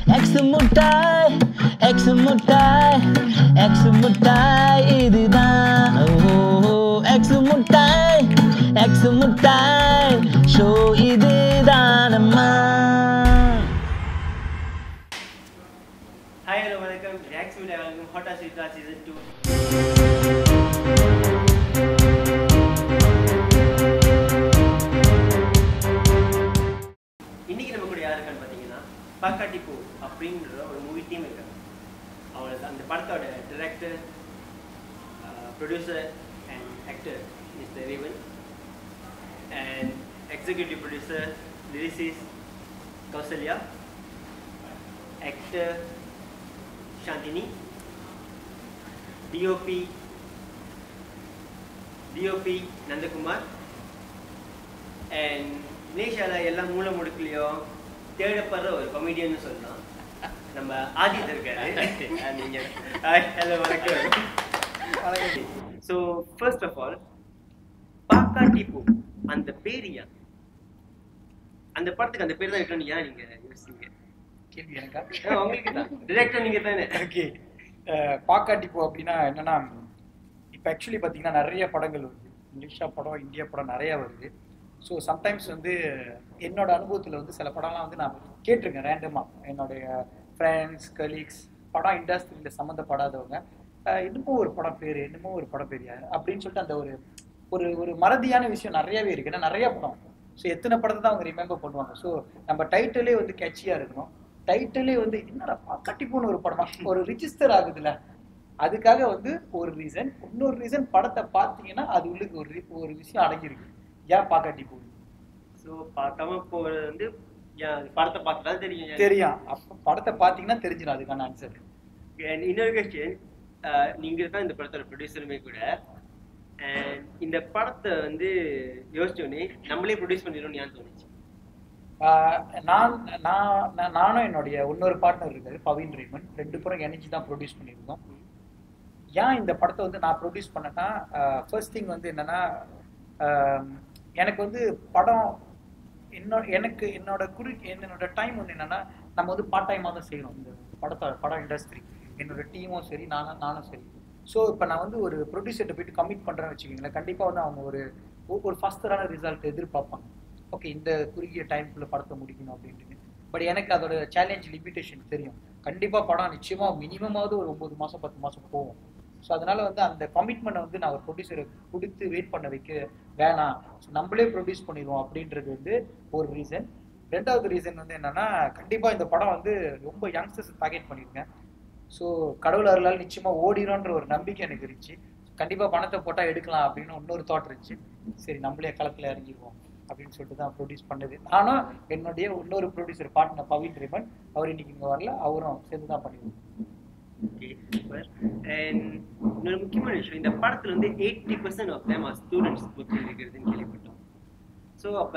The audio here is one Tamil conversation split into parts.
எக்ஸ் முட்டாய் எக்ஸ் முட்டாய் எக்ஸ் முட்டாய் இதுதான் ஓ எக்ஸ் முட்டாய் எக்ஸ் முட்டாய் ஷோ இதுதானம்மா ஹாய் ஹலோ வணக்கம் ரியாக்ஸ் மீடியா வணக்கம் ஹாட்டா சீட்டா சீசன் டூ இன்னைக்கு நம்ம கூட யார் இருக்கான்னு பார்த்தீங்கன்னா பாக்காட்டி பூ அப்படின்ற ஒரு மூவி டீம் இருக்காங்க அவங்க அந்த படத்தோட director producer and actor mister ரேவன் and executive producer lyricist Kausalya actor Shantini, DOP DOP Nandakumar and நேஷால எல்லா மூல முடுக்குலையும் தேடப்படுற ஒரு கொமெடியன்னு சொல்லலாம் நம்ம ஆதித் இருக்காரு நீங்க ஹலோ வணக்கம் ஸோ ஃபர்ஸ்ட் ஆஃப் ஆல் பாக்காட்டி பூ அந்த பேர் ஏன் அந்த படத்துக்கு அந்த பேர் தான் இருக்கணும் ஏன் நீங்க யோசிச்சீங்க கேள்வி எனக்கா ஆ, உங்களுக்கு தான் டிரெக்டர் நீங்க தானே ஓகே பாக்காட்டிப்போ அப்படின்னா என்னன்னா இப்போ ஆக்சுவலி பார்த்தீங்கன்னா நிறைய படங்கள் வருது இங்கிலீஷா படம் இந்தியா படம் நிறைய வருது ஸோ சம்டைம்ஸ் வந்து என்னோட அனுபவத்தில் வந்து சில படம்லாம் வந்து நான் கேட்டிருக்கேன் ரேண்டமாக என்னுடைய ஃப்ரெண்ட்ஸ் கலீக்ஸ் படம் இண்டஸ்ட்ரியில் சம்மந்தப்படாதவங்க அஹ், இன்னமும் ஒரு படம் பேர் இன்னமும் ஒரு படம் பேர் யாரு அப்படின்னு சொல்லிட்டு அந்த ஒரு ஒரு ஒரு மறதியான விஷயம் நிறையவே இருக்கு ஏன்னா நிறைய படம் ஸோ எத்தனை படத்தை தான் அவங்க ரிமெம்பர் பண்ணுவாங்க ஸோ நம்ம டைட்டிலே வந்து கேட்சியாக இருக்கணும் டைட்டிலே வந்து என்னடா கட்டிப்போன ஒரு படமா ஒரு ரிஜிஸ்டர் ஆகுதுல்ல அதுக்காக வந்து ஒரு ரீசன் இன்னொரு ரீசன் படத்தை பார்த்தீங்கன்னா அது உள்ளுக்கு ஒரு re- ஒரு விஷயம் அடங்கியிருக்கு ஏன் பாக்காட்டி போகுது ஸோ பார்க்காம போறது வந்து ஏன் படத்தை பார்த்து தான் தெரியும் ஏன். தெரியும் அப்ப படத்தை பார்த்தீங்கன்னா தெரிஞ்சிடும் அதுக்கான ஆன்சர் And இன்னொரு கொஸ்டின் நீங்க தான் இந்த படத்தோட ப்ரொடியூசருமே கூட And இந்த படத்தை வந்து யோசிச்சோடனே நம்மளே ப்ரொடியூஸ் பண்ணிடணும்னு ஏன் தோணுச்சு நான் நான் நான்- நானும் என்னுடைய இன்னொரு பார்ட்னர் இருக்காரு பவின் ரீமன் ரெண்டு பேரும் இணைஞ்சு தான் ப்ரொடியூஸ் பண்ணியிருந்தோம் ஏன் இந்த படத்தை வந்து நான் ப்ரொடியூஸ் பண்ணேன்னா ஃபர்ஸ்ட் திங் வந்து என்னன்னா ஆஹ் எனக்கு வந்து படம் என்னோட எனக்கு என்னோட குறி என்னோட டைம் வந்து என்னன்னா நம்ம வந்து பார்ட் டைமாக தான் செய்யணும் இந்த படத்தோட படம் இண்டஸ்ட்ரி என்னோட டீமும் சரி நானும் நானும் சரி ஸோ இப்போ நான் வந்து ஒரு ப்ரொடியூசர்கிட்ட போயிட்டு கமிட் பண்ணுறேன்னு வச்சுக்கோங்களேன் கண்டிப்பாக வந்து அவங்க ஒரு ஒரு ஃபஸ்டரான ரிசல்ட் எதிர்பார்ப்பாங்க ஓகே இந்த குறுகிய டைம்குள்ளே படத்தை முடிக்கணும் அப்படின்ட்டு பட் எனக்கு அதோட சேலஞ்ச் லிமிட்டேஷன் தெரியும் கண்டிப்பாக படம் நிச்சயமாக மினிமமாவது ஒரு ஒம்பது மாதம் பத்து மாதம் போகும் ஸோ அதனால வந்து அந்த கமிட்மெண்ட்டை வந்து நான் ஒரு ப்ரொடியூசரை கொடுத்து வெயிட் பண்ண வைக்க வேணாம் ஸோ நம்மளே ப்ரொடியூஸ் பண்ணிடுவோம் அப்படின்றது வந்து ஒரு ரீசன் ரெண்டாவது ரீசன் வந்து என்னன்னா கண்டிப்பாக இந்த படம் வந்து ரொம்ப யங்ஸ்டர்ஸ் டார்கெட் பண்ணியிருக்கேன் ஸோ கடவுள் அருளால் நிச்சயமாக ஓடிடும்ன்ற ஒரு நம்பிக்கை எனக்கு இருந்துச்சு கண்டிப்பாக பணத்தை போட்டால் எடுக்கலாம் அப்படின்னு இன்னொரு தாட் இருந்துச்சு சரி நம்மளே களத்தில் இறங்கிடுவோம் அப்படின்னு சொல்லிட்டு தான் ப்ரொடியூஸ் பண்ணது நானும் என்னுடைய இன்னொரு ப்ரொடியூசர் பார்ட்னர் பவின் ரிமன் அவர் இன்னைக்கு இங்கே வரல அவரும் சேர்ந்து தான் பண்ணிடுவோம் ஓகே சூப்பர் அண்ட் இன்னொரு முக்கியமான விஷயம் இந்த படத்துல வந்து eighty percent of them are students புத்தி இருக்கிறதுன்னு கேள்விப்பட்டோம் ஸோ அப்போ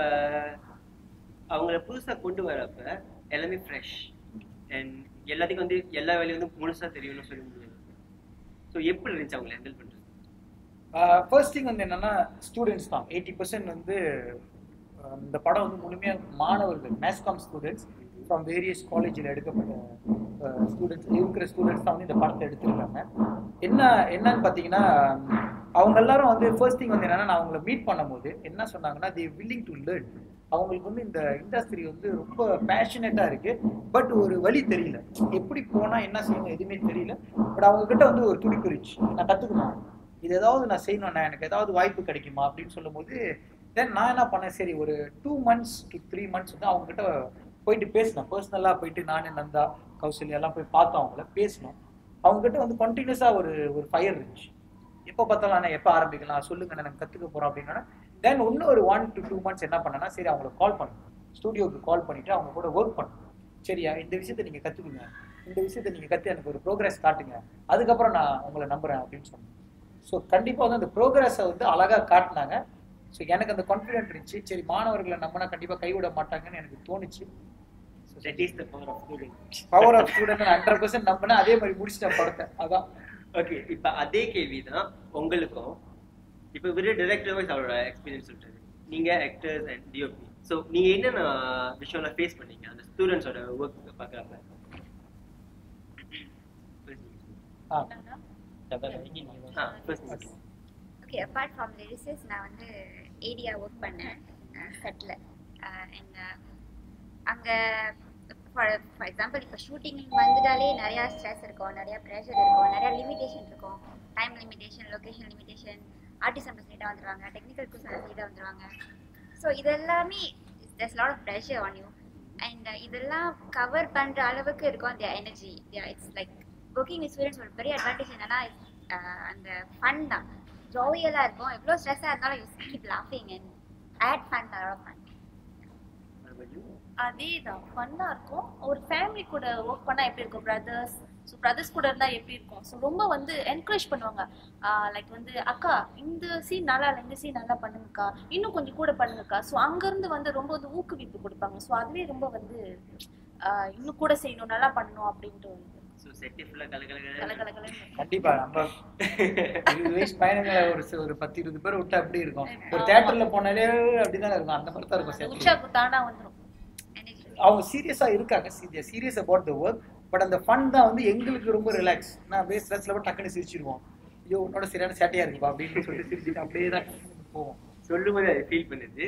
அவங்கள புதுசாக கொண்டு வரப்ப எல்லாமே ஃப்ரெஷ் அண்ட் எல்லாத்துக்கும் வந்து எல்லா வேலையும் வந்து முழுசாக தெரியும்னு சொல்ல முடியாது ஸோ எப்படி இருந்துச்சு அவங்களை ஹேண்டில் பண்ணுறது ஃபர்ஸ்ட் திங் வந்து என்னன்னா ஸ்டூடெண்ட்ஸ் தான் எயிட்டி பர்சன்ட் வந்து அஹ், இந்த படம் வந்து முழுமையாக மாணவர்கள் மேஸ்காம் ஸ்டூடெண்ட்ஸ் ஃப்ரம் வேரியஸ் காலேஜில் எடுக்கப்பட்ட ஸ்டூடெண்ட்ஸ் இருக்கிற ஸ்டூடெண்ட்ஸ் தான் வந்து இந்த படத்தை எடுத்திருக்காங்க என்ன என்னன்னு பார்த்தீங்கன்னா அவங்க எல்லாரும் வந்து ஃபர்ஸ்ட் திங் வந்து என்னன்னா நான் அவங்கள மீட் பண்ணும்போது என்ன சொன்னாங்கன்னா தி willing டு லேர்ன் அவங்களுக்கு வந்து இந்த இண்டஸ்ட்ரி வந்து ரொம்ப பேஷனேட்டாக இருக்கு பட் ஒரு வழி தெரியல எப்படி போனால் என்ன செய்யணும் எதுவுமே தெரியல பட் அவங்க கிட்ட வந்து ஒரு துடிப்பு இருந்துச்சு நான் கற்றுக்கணும் இது ஏதாவது நான் செய்யணும்னா எனக்கு ஏதாவது வாய்ப்பு கிடைக்குமா அப்படின்னு சொல்லும்போது தென் நான் என்ன பண்ணேன் சரி ஒரு two months to three months வந்து அவங்க கிட்ட போயிட்டு பேசினேன் பர்சனலாக போயிட்டு நானே நந்தா கௌசல்யா எல்லாம் போய் பார்த்தோம் அவங்கள பேசினோம் அவங்க கிட்ட வந்து கண்டினியூஸாக ஒரு ஒரு ஃபயர் இருந்துச்சு எப்போ பார்த்தாலும் நான் எப்போ ஆரம்பிக்கலாம் சொல்லுங்க நான் கற்றுக்க போகிறோம் அப்படின்னா தென் இன்னும் ஒரு ஒன் டு டூ மந்த்ஸ் என்ன பண்ணேன்னா சரி அவங்கள கால் பண்ணேன் ஸ்டூடியோக்கு கால் பண்ணிட்டு அவங்க கூட ஒர்க் பண்ணேன் சரியா இந்த விஷயத்தை நீங்கள் கற்றுக்குங்க இந்த விஷயத்தை நீங்கள் கற்று எனக்கு ஒரு ப்ரோக்ரஸ் காட்டுங்க அதுக்கப்புறம் நான் உங்களை நம்புறேன் அப்படின்னு சொன்னேன் ஸோ கண்டிப்பாக வந்து அந்த ப்ரோக்ரஸை வந்து அழகாக காட்டினாங்க ஸோ எனக்கு அந்த கான்ஃபிடென்ட் இருந்துச்சு சரி மாணவர்களை நம்பினா கண்டிப்பாக கைவிட மாட்டாங்கன்னு எனக்கு தோணுச்சு that is the power of student power of student hundred percent நம்பினேன் அதே மாதிரி முடிச்சிட்டேன் படத்தை அதான் ஓகே இப்போ அதே கேள்வி தான் உங்களுக்கும் இப்போ இவரு டைரக்டர் வைஸ் அவரோட எக்ஸ்பீரியன்ஸ் சொல்றாரு நீங்க ஆக்டர்ஸ் அண்ட் டிஓபி ஸோ நீங்க என்னென்ன விஷயம்லாம் ஃபேஸ் பண்ணீங்க அந்த ஸ்டூடெண்ட்ஸோட ஒர்க் பார்க்குறப்ப ஆ. ஆ first okay apart from lyricist நான் வந்து ஏரியா ஒர்க் பண்ணேன் செட்டில் அண்ட் அங்கே ஃபார் ஃபார் எக்ஸாம்பிள் இப்போ ஷூட்டிங் வந்துட்டாலே நிறையா ஸ்ட்ரெஸ் இருக்கும் நிறையா ப்ரெஷர் இருக்கும் நிறையா லிமிடேஷன் இருக்கும் time limitation location limitation artist சைடாக வந்துடுவாங்க டெக்னிக்கல் பர்சன் சைடாக வந்துடுவாங்க ஸோ இதெல்லாமே there's lot of pressure on you and இதெல்லாம் கவர் பண்ணுற அளவுக்கு இருக்கும் அந்த energy it's like working experience ஒரு பெரிய அட்வான்டேஜ் என்னன்னா uh, அந்த ஃபன் தான் ஜாலியெல்லாம் இருக்கும் எவ்வளோ ஸ்ட்ரெஸ்ஸாக இருந்தாலும் யூ கீப் லாஃபிங் and add fun lot fun அதே தான் ஃபன்னாக இருக்கும் ஒரு ஃபேமிலி கூட ஒர்க் பண்ணால் எப்படி இருக்கும் பிரதர்ஸ் ஸோ பிரதர்ஸ் கூட இருந்தால் எப்படி இருக்கும் ஸோ ரொம்ப வந்து என்கரேஜ் பண்ணுவாங்க லைக் வந்து அக்கா இந்த சீன் நல்லா இல்லை இந்த சீன் நல்லா பண்ணுங்கக்கா இன்னும் கொஞ்சம் கூட பண்ணுங்கக்கா ஸோ அங்கேருந்து வந்து ரொம்ப வந்து ஊக்குவிப்பு கொடுப்பாங்க ஸோ அதுவே ரொம்ப வந்து ஆஹ் இன்னும் கூட செய்யணும் நல்லா பண்ணணும் அப்படின்ட்டு ஒரு இது. ஸோ செட்டு ஃபுல்லாக கலகலகல கலகலகலன்னு. கண்டிப்பா நம்ம இருபது வயசு பையனுங்களை ஒரு சி- ஒரு பத்து இருபது பேர் விட்டு அப்படி இருக்கும் ஒரு தேட்டர்ல போனாலே அப்படிதான் இருக்கும் அந்த மாதிரி தான் இருக்கும் அந்த set. உற்சாகம் தானா வந்துடும் எனர்ஜி அவங்க சீரியஸா இருக்காங்க serious about the work but அந்த ஃபன் தான் வந்து எங்களுக்கு ரொம்ப ரிலாக்ஸ் நான் அப்படியே ஸ்ட்ரெஸ்ல போய் டக்குன்னு சிரிச்சிருவோம் ஐயோ உன்னோட சரியான சேட்டையா இருக்குப்பா அப்படின்னு சொல்லிட்டு சிரிச்சுட்டு அப்படியே தான் போவோம் சொல்லும் போது அதை ஃபீல் பண்ணுது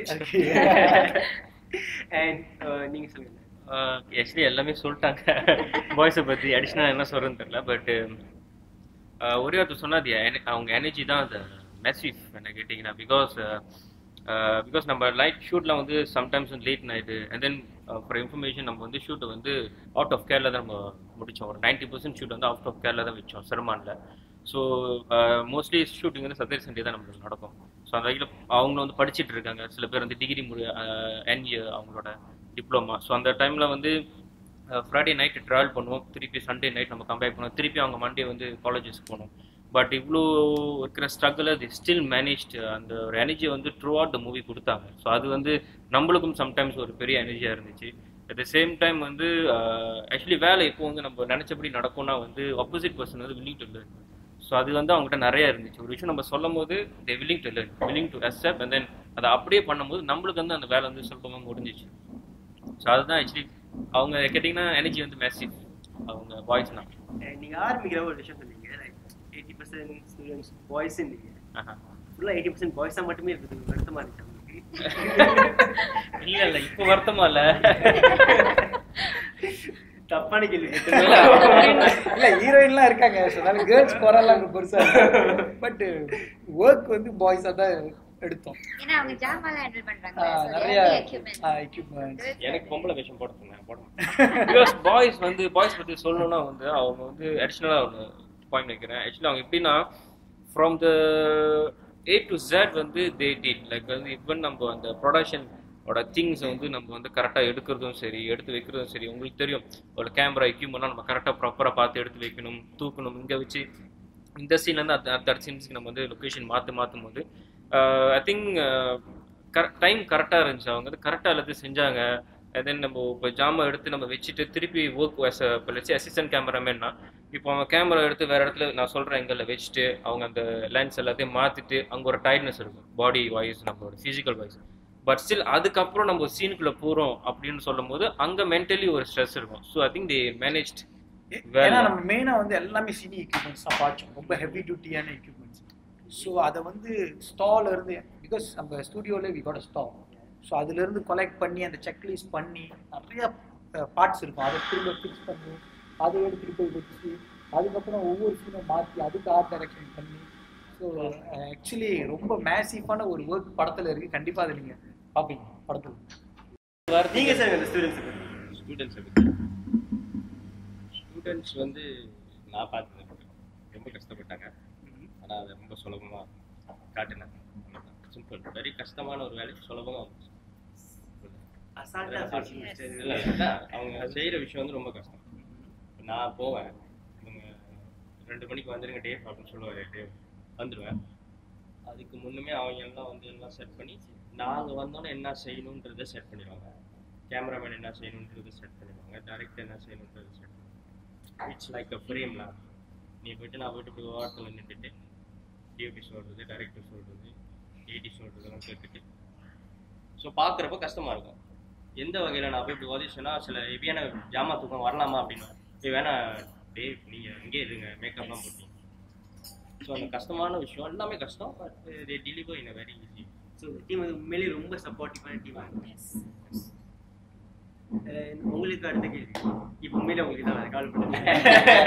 அண்ட் நீங்க சொல்லுங்க ஆக்சுவலி எல்லாமே சொல்லிட்டாங்க பாய்ஸை பற்றி அடிஷ்னலாக என்ன சொல்கிறேன்னு தெரியல பட் ஒரே ஒருத்தர் சொன்னா அது என- அவங்க எனர்ஜி தான் அந்த மெசிவ் என்ன கேட்டிங்கன்னா பிகாஸ் பிகாஸ் நம்ம லைட் ஷூட்லாம் வந்து சம்டைம்ஸ் வந்து late night and then for information நம்ம வந்து ஷூட்டை வந்து அவுட் ஆஃப் கேரில் தான் நம்ம முடித்தோம் ஒரு நைன்டி பர்சன்ட் ஷூட் வந்து அவுட் ஆஃப் கேரில் தான் வச்சோம் சிரமானில் ஸோ மோஸ்ட்லி ஷூட்டிங் வந்து சத்தரி சண்டே தான் நம்மளுக்கு நடக்கும் ஸோ அந்த வகையில் அவங்க வந்து படிச்சிட்டு இருக்காங்க சில பேர் வந்து டிகிரி முடி என்இ அவங்களோட டிப்ளமா ஸோ அந்த டைமில் வந்து ஃப்ரைடே நைட்டு ட்ராவல் பண்ணுவோம் திருப்பி சண்டே நைட் நம்ம கம்பேக் பண்ணுவோம் திருப்பி அவங்க மண்டே வந்து காலேஜஸ்க்கு போகணும் பட் இவ்வளோ இருக்கிற ஸ்ட்ரகிள் தி ஸ்டில் மேனேஜ்டு அந்த ஒரு எனர்ஜி வந்து த்ரூ அவுட் த மூவி கொடுத்தாங்க ஸோ அது வந்து நம்மளுக்கும் சம்டைம்ஸ் ஒரு பெரிய எனர்ஜியாக இருந்துச்சு அட் த சேம் டைம் வந்து ஆக்சுவலி வேலை இப்போ வந்து நம்ம நினச்சபடி நடக்கும்னா வந்து ஆப்போசிட் பர்சன் வந்து வில்லிங் டு லேர்ன் ஸோ அது வந்து அவங்ககிட்ட நிறைய இருந்துச்சு ஒரு விஷயம் நம்ம சொல்லும் போது they willing to learn willing to accept and then அதை அப்படியே பண்ணும்போது நம்மளுக்கு வந்து அந்த வேலை வந்து சுலபமாக முடிஞ்சிச்சு ஸோ அதுதான் ஆக்சுவலி அவங்க கேட்டிங்கன்னா எனர்ஜி வந்து மேசிவ் அவங்க பாய்ஸ் தான் And நீங்க ஆரம்பிக்கிற ஒரு விஷயம் சொன்னீங்க like eighty percent students boys நீங்க ஆஹா. ஃபுல்லாக எயிட்டி பர்சன்ட் பாய்ஸாக மட்டுமே இருக்குது வருத்தமா இருக்கு உங்களுக்கு இல்ல இல்ல இப்போ வருத்தமா இல்ல தப்பான கேள்வி இல்ல ஹீரோயின்லாம் இருக்காங்க ஸோ அதனால கேர்ள்ஸ் குரல்லாம் அங்க பெருசா பட் ஒர்க் வந்து பாய்ஸா தான் எடுத்தோம் ஏன்னா அவங்க ஜாமான்லாம் ஹேண்டில் பண்றாங்க ஆஹ் So, நிறைய they have the equipment. Equipment எனக்கு பொம்பளை வேஷம் போட சொன்னேன் போட பிகாஸ் பாய்ஸ் வந்து பாய்ஸ் பத்தி சொல்லணும்னா வந்து அவங்க வந்து அடிஷ்னலா ஒன்று பாயிண்ட் வைக்கிறேன் ஆக்சுவலி அவங்க எப்படின்னா from the A to Z வந்து தே டீட் லைக் வந்து ஈவன் நம்ம அந்த ப்ரொடக்ஷன் ஓட திங்ஸ் வந்து நம்ம வந்து கரெக்டாக எடுக்கிறதும் சரி எடுத்து வைக்கிறதும் சரி உங்களுக்கு தெரியும் ஒரு கேமரா எக்யூப்மெண்ட்லாம் நம்ம கரெக்டாக ப்ராப்பராக பார்த்து எடுத்து வைக்கணும் தூக்கணும் இங்கே வச்சு இந்த சீன்லேருந்து அடுத்த அடுத்த சீன்ஸ்க்கு நம்ம வந்து லொக்கேஷன் மாற்றி மாற்றும் போது ஐ திங்க் டைம் கரெக்டாக இருந்துச்சு அவங்க வந்து கரெக்டாக எல்லாத்தையும் செஞ்சாங்க தென் நம்ம இப்போ ஜாமான் எடுத்து நம்ம வச்சுட்டு திருப்பி ஒர்க் இப்போ லட்சி அசிஸ்டன்ட் கேமராமேன்னா இப்போ அவங்க கேமரா எடுத்து வேற இடத்துல நான் சொல்கிறேன் எங்களில் வச்சுட்டு அவங்க அந்த லென்ஸ் எல்லாத்தையும் மாற்றிட்டு அங்கே ஒரு டயர்ட்னஸ் இருக்கும் பாடி வாய்ஸ் நம்மளோட ஃபிசிக்கல் வாய்ஸ் பட் ஸ்டில் அதுக்கப்புறம் நம்ம சீனுக்குள்ளே போகிறோம் அப்படின்னு சொல்லும்போது அங்கே மென்டலி ஒரு ஸ்ட்ரெஸ் இருக்கும் so I think they managed ஏன்னா நம்ம மெயினா வந்து எல்லாமே சினி எக்யூப்மெண்ட்ஸ் தான் பார்த்தோம் ரொம்ப ஹெவி டியூட்டியான எக்யூப்மெண்ட்ஸ் ஸோ அதை வந்து ஸ்டால இருந்து பிகாஸ் நம்ம ஸ்டுடியோல வி காட் ஸ்டால் ஸோ அதுல இருந்து கொலெக்ட் பண்ணி அந்த செக்லிஸ்ட் பண்ணி நிறைய பார்ட்ஸ் இருக்கும் அதை திரும்ப ஃபிக்ஸ் பண்ணி அதை எடுத்துட்டு போய் வச்சு அதுக்கப்புறம் ஒவ்வொரு சீனும் மாற்றி அதுக்கு ஆர்ட் டைரக்ஷன் பண்ணி ஸோ ஆக்சுவலி ரொம்ப மேசிவான ஒரு ஒர்க் படத்துல இருக்கு கண்டிப்பா அதை நீங்க பார்ப்பீங்க படத்துல நீங்க சார் அந்த ஸ்டூடெண்ட்ஸ் ஸ்டூடெண்ட்ஸ் பற்றி ஸ்டூடெண்ட்ஸ் வந்து நான் பார்த்தது ரொம்ப கஷ்டப்பட்டாங்க ஆனால் அதை ரொம்ப சுலபமாக காட்டினேன் சிம்பிள் வெரி கஷ்டமான ஒரு வேலை சுலபமாக வந்துச்சு அசால்ட்டா சொல்லிட்டு இல்ல, இல்ல, அவங்க செய்யற விஷயம் வந்து ரொம்ப கஷ்டம் இப்ப நான் போவேன் இவங்க ரெண்டு மணிக்கு வந்துருங்க டேவ் அப்படின்னு சொல்லுவாரு டேவ் வந்துடுவேன் அதுக்கு முன்னுமே அவங்க எல்லாம் வந்து எல்லாம் செட் பண்ணி நாங்க வந்தோன்னே என்ன செய்யணுன்றதை செட் பண்ணிடுவாங்க கேமராமேன் என்ன செய்யணுன்றதை செட் பண்ணிடுவாங்க டேரக்டர் என்ன செய்யணுன்றதை செட் பண்ணுவாங்க இட்ஸ் லைக் அ ஃப்ரேம்லாம் நீ போயிட்டு நான் போயிட்டு இப்படி ஓரத்தில் நின்றுட்டு டிஓபி சொல்றது டேரக்டர் சொல்றது ஏடி சொல்றதெல்லாம் கேட்டுட்டு ஸோ பார்க்குறப்ப கஷ்டமா இருக்கும் எந்த வகையில் நான் போய் இப்படி ஓதிச்சேன்னா சில ஹெவியான ஜாமா தூக்கம் வரலாமா அப்படின்னு இது வேணா டேய் நீங்கள் அங்கே இருங்க மேக்கப்லாம் போட்டீங்க ஸோ அந்த கஷ்டமான விஷயம் எல்லாமே கஷ்டம் but they deliver in a very easy so team வந்து உண்மையிலேயே ரொம்ப சப்போர்ட்டிவான டீம் உங்களுக்கு அடுத்த கேள்வி இப்போ உண்மையிலே உங்களுக்கு தான் கால் பண்ணுறேன்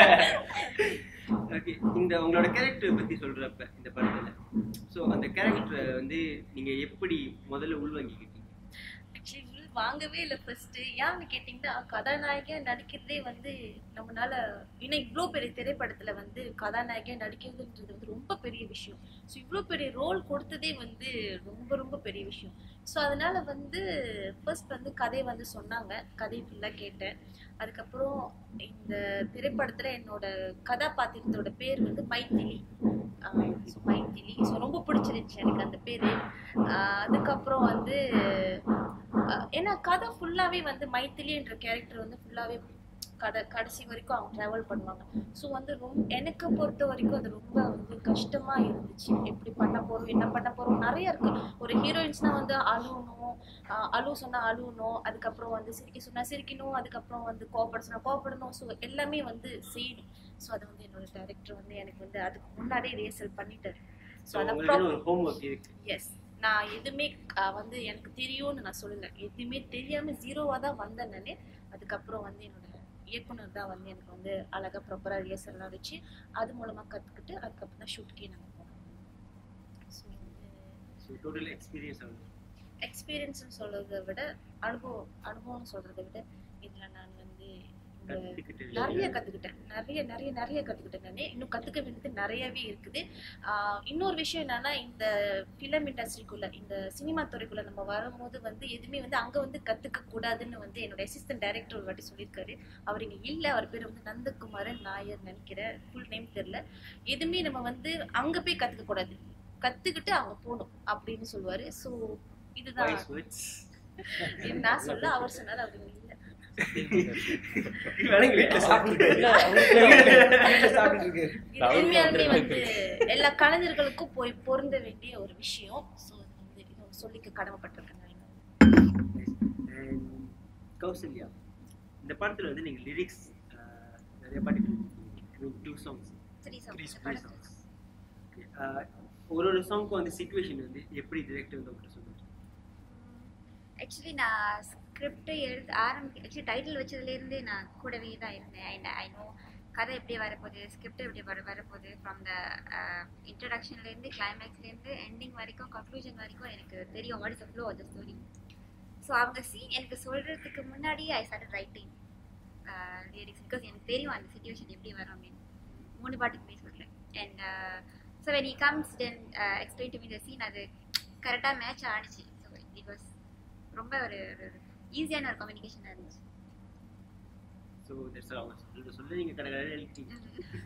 ஓகே இந்த உங்களோட கேரக்டர் பற்றி சொல்கிறப்ப இந்த படத்தில் ஸோ அந்த கேரக்டரை வந்து நீங்கள் எப்படி முதல்ல உள்வாங்கிக்கிட்டீங்க ஆக்சுவலி உள் வாங்கவே இல்லை ஃபர்ஸ்ட் ஏன்னு கேட்டிங்கன்னா கதாநாயகியா நடிக்கிறதே வந்து நம்மளால ஏன்னா இவ்வளோ பெரிய திரைப்படத்துல வந்து கதாநாயகியா நடிக்கிறதுன்றது வந்து ரொம்ப பெரிய விஷயம் ஸோ இவ்வளோ பெரிய ரோல் கொடுத்ததே வந்து ரொம்ப ரொம்ப பெரிய விஷயம் ஸோ அதனால வந்து ஃபர்ஸ்ட் வந்து கதையை வந்து சொன்னாங்க கதை ஃபுல்லாக கேட்டேன் அதுக்கப்புறம் இந்த திரைப்படத்துல என்னோட கதாபாத்திரத்தோட பேர் வந்து மைத்திலி ஸோ மைத்திலி ஸோ ரொம்ப பிடிச்சிருந்துச்சு எனக்கு அந்த பேர் அதுக்கப்புறம் வந்து ஆஹ் ஏன்னா கதை ஃபுல்லாகவே வந்து மைத்திலின்ற கேரக்டர் வந்து ஃபுல்லாகவே கதை கடைசி வரைக்கும் அவங்க ட்ராவல் பண்ணுவாங்க ஸோ வந்து ரொம்ப எனக்கு பொறுத்த வரைக்கும் அது ரொம்ப வந்து கஷ்டமா இருந்துச்சு எப்படி பண்ண போறோம் என்ன பண்ண போறோம் நிறைய இருக்கு ஒரு ஹீரோயின்ஸ்னா வந்து அழுவணும் ஆஹ் அழுவ சொன்னா அழுவணும் அதுக்கப்புறம் வந்து சிரிக்க சொன்னா சிரிக்கணும் அதுக்கப்புறம் வந்து கோவப்பட சொன்னா கோவப்படணும் ஸோ எல்லாமே வந்து செய்யணும் ஸோ அது வந்து என்னோட டேரக்டர் வந்து எனக்கு வந்து அதுக்கு முன்னாடியே ரிஹர்சல் பண்ணிட்டாரு ஸோ ஸோ அதை உங்களுக்கு ஒரு ஹோம் ஒர்க் இருக்கு எஸ் நான் எதுவுமே ஆஹ் வந்து எனக்கு தெரியும்னு நான் சொல்லல எதுவுமே தெரியாம ஜீரோவா தான் வந்தேன் நானு அதுக்கப்புறம் வந்து என்னோட இயக்குனர் தான் வந்து எனக்கு வந்து அழகா ப்ராப்பரா ரிஹர்சல் எல்லாம் வச்சு அது மூலமா கத்துக்கிட்டு அதுக்கப்புறம் தான் ஷூட்கே நாங்க போனோம் ஸோ வந்து ஸோ டோட்டல் எக்ஸ்பீரியன்ஸ் ஆகுது எக்ஸ்பீரியன்ஸ்னு சொல்றதை விட அனுபவம் அனுபவம்னு சொல்றதை விட இதுல நான் வந்து இந்த கத்துக்கிட்டு நிறைய கத்துக்கிட்டேன் நிறைய நிறைய நிறைய கத்துக்கிட்டேன் நானே இன்னும் கத்துக்க வேண்டியது நிறையவே இருக்குது ஆஹ் இன்னொரு விஷயம் என்னன்னா இந்த ஃபிலிம் இண்டஸ்ட்ரிக்குள்ள இந்த சினிமா துறைக்குள்ள நம்ம வரும்போது வந்து எதுவுமே வந்து அங்க வந்து கத்துக்க கூடாதுன்னு வந்து என்னோட அசிஸ்டன்ட் டைரக்டர் ஒரு வாட்டி சொல்லியிருக்காரு அவர் இங்க இல்ல அவர் பேர் வந்து நந்தகுமாரன் நாயர் நினைக்கிறேன் ஃபுல் நேம் தெரியல எதுவுமே நம்ம வந்து அங்க போய் கத்துக்க கூடாது கத்துக்கிட்டு அங்க போகணும் அப்படின்னு சொல்லுவாரு ஸோ இதுதான் வாய்ஸ் வேர்ட்ஸ் இது நான் சொல்ல அவர் சொன்னாரு அவர் இங்க இல்ல இல்ல, அவருக்கு வீட்டுல சாப்பிட்டுட்டு இருக்காரு. இது உண்மையாலுமே வந்து எல்லா கலைஞர்களுக்கும் போய் பொருந்த வேண்டிய ஒரு விஷயம் ஸோ வந்து இது சொல்லிக்க கடமைப்பட்டிருக்கேன் நான் கௌசல்யா இந்த படத்துல வந்து நீங்க லிரிக்ஸ் நிறைய பாட்டு two songs three three songs songs ஒரு ஒரு சாங்க்கும் வந்து சுச்சுவேஷன் வந்து எப்படி டிரெக்டர் வந்து உங்களுக்கு சொல்லுவாங்க ஆக்சுவலி நான் ஸ்கிரிப்ட் எழுத ஆரம்பி ஆக்சுவலி டைட்டில் வச்சதுலேருந்தே நான் கூடவே தான் இருந்தேன் ஐ நோ கதை எப்படி வரப்போகுது ஸ்கிரிப்ட் எப்படி வர வரப்போகுது ஃப்ரம் த இன்ட்ரடக்ஷன்லேருந்து கிளைமேக்ஸ்லேருந்து எண்டிங் வரைக்கும் கன்க்ளூஷன் வரைக்கும் எனக்கு தெரியும் what is flow of the story so அவங்க சீன் எனக்கு சொல்கிறதுக்கு முன்னாடி I start writing lyrics because எனக்கு தெரியும் அந்த சுச்சுவேஷன் எப்படி வரும் அப்படின்னு மூணு பாட்டுக்குமே சொல்கிறேன் and so when he comes then uh, explain to me the scene அது கரெக்டாக மேட்ச் ஆனிச்சு ஸோ இட் வாஸ் ரொம்ப ஒரு ஈஸியான ஒரு கம்யூனிகேஷனாக இருந்துச்சு ஸோ தட்ஸ் அவங்க சொல்ல சொல்ல நீங்க கடை கடை எழுதிட்டீங்க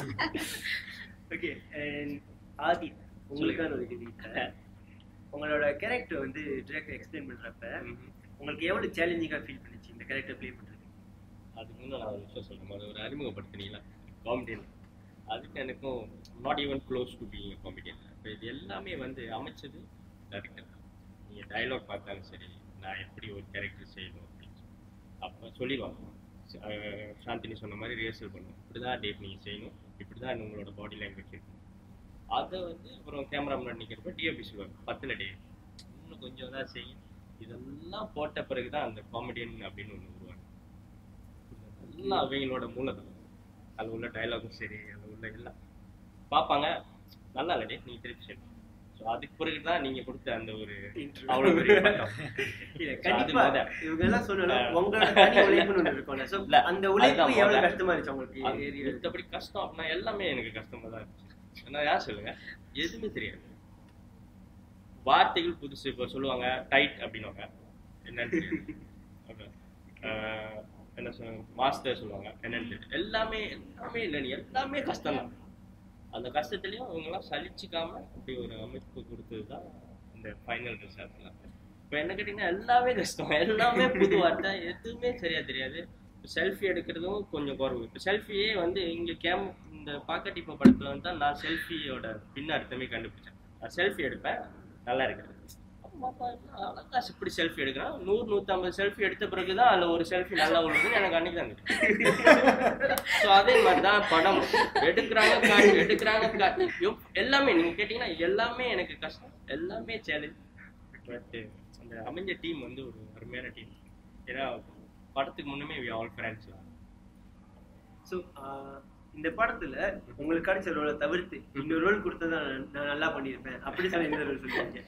ஓகே அண்ட் ஆதி உங்களுக்கான ஒரு கேள்வி உங்களோட கேரக்டர் வந்து டிரெக்டர் எக்ஸ்பிளைன் பண்றப்ப உங்களுக்கு எவ்வளவு சேலஞ்சிங்கா ஃபீல் பண்ணுச்சு இந்த கேரக்டர் ப்ளே பண்றது அதுக்கு முன்னே நான் ஒரு விஷயம் சொல்றேன் அது ஒரு அறிமுகப்படுத்தினீங்களா காமெடியன் அதுக்கு எனக்கும் not even close to being comedian இப்போ இது எல்லாமே வந்து அமைச்சது டேரக்டர் நீங்கள் டயலாக் பார்த்தாலும் சரி நான் எப்படி ஒரு கேரக்டர் செய்யணும் அப்படின்னு சொல்லி அப்போ சொல்லிடுவாங்க ச- அஹ் சாந்தினி சொன்ன மாதிரி ரிஹர்சல் பண்ணுவோம் இப்படி தான் டேட் நீங்கள் செய்யணும் இப்படி தான் உங்களோட பாடி லாங்குவேஜ் இருக்கணும் அதை வந்து அப்புறம் கேமரா முன்னாடி நிற்கிறப்ப டிஓபி சொல்லுவாங்க பத்தில் டே இன்னும் கொஞ்சம் தான் செய்யும் இதெல்லாம் போட்ட பிறகு தான் அந்த காமெடியன் அப்படின்னு ஒன்று உருவாங்க எல்லாம் அவங்களோட மூலதனம் அதில் உள்ள டயலாகும் சரி அதில் உள்ள எல்லாம் பார்ப்பாங்க நல்லா இல்லடே நீங்க திருப்பி செய்யணும் ஸோ அதுக்கு பிறகு தான் நீங்க கொடுத்த அந்த ஒரு Intro. அவ்வளோ பெரிய பட்டம். இல்ல அது கண்டிப்பா முத. இவங்க எல்லாம் சொல்லணும் அஹ் உங்களோட தனி உழைப்புன்னு ஒண்ணு இருக்கும்ல சோ இல்ல, அந்த உழைப்பு அதுதான் எவ்வளவு முத. கஷ்டமா இருந்துச்சு உங்களுக்கு அது ஏரியா மத்தபடி கஷ்டம் அப்படின்னா எல்லாமே எனக்கு கஷ்டமா தான் இருந்துச்சு ஏன்னா யார் சொல்லுங்க எதுவுமே தெரியாது வார்த்தைகள் புதுசு இப்போ சொல்லுவாங்க டைட் அப்படின்னுவாங்க என்னன்னு தெரியாது அப்புறம், ஆஹ், என்ன சொல்லுவாங்க மாஸ்டர் சொல்லுவாங்க என்னன்னு தெரியாது எல்லாமே எல்லாமே இல்லை நீ எல்லாமே கஷ்டம் தான் அந்த கஷ்டத்துலயும் அவங்கெல்லாம் சலிச்சுக்காம அப்படி ஒரு அமைப்பு கொடுத்தது தான் இந்த ஃபைனல் ரிசல்ட்லாம் இப்போ என்ன கேட்டிங்கன்னா எல்லாமே கஷ்டம் எல்லாமே புது வார்த்தை எதுவுமே சரியா தெரியாது செல்ஃபி எடுக்கிறதும் கொஞ்சம் குறவு இப்போ செல்ஃபியே வந்து இங்கே கேம் இந்த பாக்கெட் இப்போ படத்தில் வந்து தான் நான் செல்ஃபியோட பின் அர்த்தமே கண்டுபிடிச்சேன் நான் செல்ஃபி எடுப்பேன் நல்லா இருக்காது அப்போ அழகா இப்படி செல்ஃபி எடுக்கிறான் நூறு நூற்றம்பது செல்ஃபி எடுத்த பிறகு தான் அதில் ஒரு செல்ஃபி நல்லா விழுதுன்னு எனக்கு அன்னைக்கு தான் ஸோ அதே மாதிரி தான் படம் எடுக்கிறாங்க காட்டு எடுக்கிறாங்க காட்டு எவ்- எல்லாமே நீங்கள் கேட்டிங்கன்னா எல்லாமே எனக்கு கஷ்டம் எல்லாமே சேலஞ்ச் பட் அந்த அமைஞ்ச டீம் வந்து ஒரு அருமையான டீம் ஏன்னா படத்துக்கு முன்னுமே வி ஆல் ஃப்ரெண்ட்ஸ் ஸோ இந்த படத்துல உங்களுக்கு கிடைச்ச ரோலை தவிர்த்து இன்னொரு ரோல் கொடுத்தா நான் நல்லா பண்ணியிருப்பேன் அப்படி சொல்லி இந்த ரோல் சொல்லுவீங்க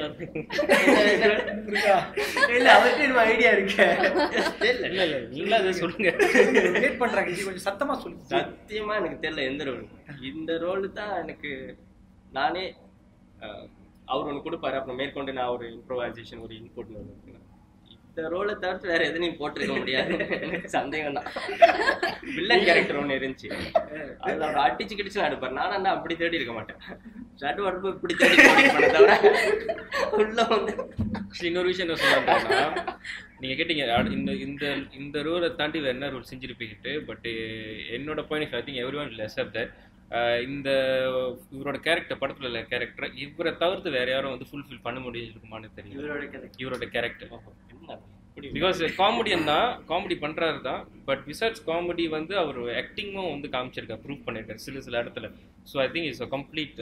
இருக்கா இல்ல அவர்கிட்ட என்ன ஐடியா இருக்கு இல்லை இல்லை இல்லை நீங்களா அதை சொல்லுங்க வெயிட் பண்றாங்க ஜி கொஞ்சம் சத்தமா சொல்லுங்க சத்தியமா எனக்கு தெரியல எந்த ரோல் இந்த ரோல் தான் எனக்கு நானே அஹ், அவர் ஒன்று கொடுப்பாரு அப்புறம் மேற்கொண்டு நான் ஒரு இம்ப்ரோவைசேஷன் ஒரு இன்புட் ஒன்று இந்த ரோலை தவிர்த்து வேற எதுலையும் போட்டிருக்க முடியாது எனக்கு சந்தேகம் தான் வில்லன் கேரக்டர் ஒன்று இருந்துச்சு அதில் அவர் அடிச்சு கிடிச்சு நடிப்பார் நான் என்ன அப்படி தேடி இருக்க மாட்டேன் ஷர்ட் வரப்பு இப்படி தேடி பண்ண தவிர உள்ள வந்து இன்னொரு விஷயம் என்ன சொல்லுவாங்கன்னா நீங்க கேட்டீங்க அட- இந்த இந்த இந்த ரூலை தாண்டி வேற என்ன ரூல் செஞ்சிருப்பீங்கட்டு பட் என்னோட point I think everyone accept that இந்த இவரோட கேரக்டர் படத்துல உள்ள கேரக்டர் இவரை தவிர்த்து வேற யாரும் வந்து ஃபுல்ஃபில் பண்ண முடியுமான்னு தெரியல இவரோட கதை இவரோட கேரக்டர் பிகாஸ் காமெடியன் தான் காமெடி பண்றாரு தான் பட் விசார்ட்ஸ் காமெடி வந்து அவர் ஆக்டிங்கும் வந்து காமிச்சிருக்காரு ப்ரூவ் பண்ணிருக்காரு சில சில இடத்துல so I think it's complete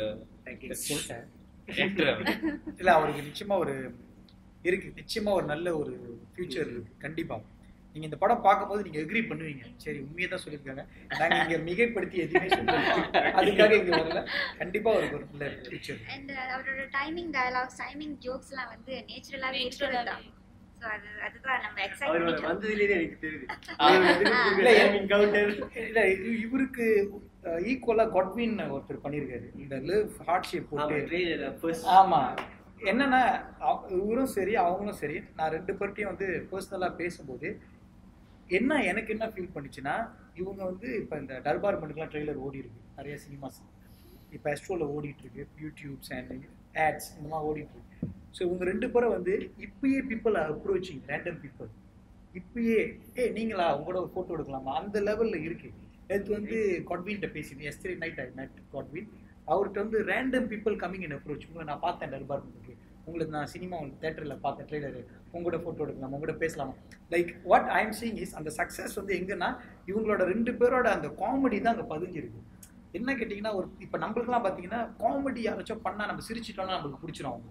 actor இல்ல அவருக்கு நிச்சயமா ஒரு இருக்கு நிச்சயமா ஒரு நல்ல ஒரு ஃபியூச்சர் இருக்கு கண்டிப்பா நீங்க இந்த படம் பார்க்கும்போது நீங்க எக்ரி பண்ணுவீங்க சரி உண்மையை தான் சொல்லியிருக்காங்க நாங்க இங்க மிகைப்படுத்தி எதுவுமே சொல்லல அதுக்காக இங்க வரல கண்டிப்பா அவருக்கு ஒரு நல்ல ஃபியூச்சர் அண்ட் அவரோட டைமிங் டயலாக்ஸ் டைமிங் ஜோக்ஸ்லாம் வந்து நேச்சுரலாகவே இருக்கிறது தான் ஸோ அது அதுதான் நம்ம எக்ஸைட் அவரோட பண்ணிக்கலாம் வந்ததுலேயே எனக்கு தெரியுது இல்ல, டைமிங் கவுண்டர் இல்ல இ- இவருக்கு ஈக்குவலா கொட்வின் ஒருத்தர் பண்ணியிருக்காரு இந்த லிவ் ஹார்ட் ஷேப் ஆமா போட்டு ட்ரெயிலர் ஃபர்ஸ்ட் ஆமா என்னன்னா அவ- இவரும் சரி அவங்களும் சரி நான் ரெண்டு பேர்ட்டையும் வந்து பர்சனலா பேசும்போது என்ன எனக்கு என்ன ஃபீல் பண்ணுச்சுன்னா இவங்க வந்து இப்போ இந்த டர்பார் மண்டுக்கெலாம் ட்ரெய்லர் ஓடி இருக்கு நிறைய சினிமாஸ் இப்போ எஸ்ட்ரோவில் ஓடிட்டு இருக்கு யூடியூப்ஸ் அண்ட் ஆட்ஸ் இந்த மாதிரி ஓடிட்டு இருக்கு ஸோ இவங்க ரெண்டு பேரும் வந்து இப்பயே பீப்புள் அப்ரோச்சிங் ரேண்டம் பீப்புள் இப்பயே ஏ நீங்களா உங்களோட ஒரு ஃபோட்டோ எடுக்கலாமா அந்த லெவலில் இருக்கு நேற்று வந்து காட்வின்ட்ட பேசினேன் yesterday night I met Godwin அவர்கிட்ட வந்து random people coming in approach உங்களை நான் பார்த்தேன் டர்பார் மண்டுக்கு உங்களுக்கு நான் சினிமா தேட்டரில் பார்த்தேன் ட்ரெய்லரு உங்களோட ஃபோட்டோ எடுக்கலாம் உங்களோட பேசலாமா like what I am seeing is அந்த சக்ஸஸ் வந்து எங்கன்னா இவங்களோட ரெண்டு பேரோட அந்த காமெடி தான் அங்கே பதிஞ்சிருக்கு என்ன கேட்டிங்கன்னா ஒரு இப்போ நம்மளுக்குலாம் பார்த்தீங்கன்னா காமெடி யாராச்சும் பண்ணால் நம்ம சிரிச்சிட்டோம்னா நம்மளுக்கு பிடிச்சிரும் அவங்க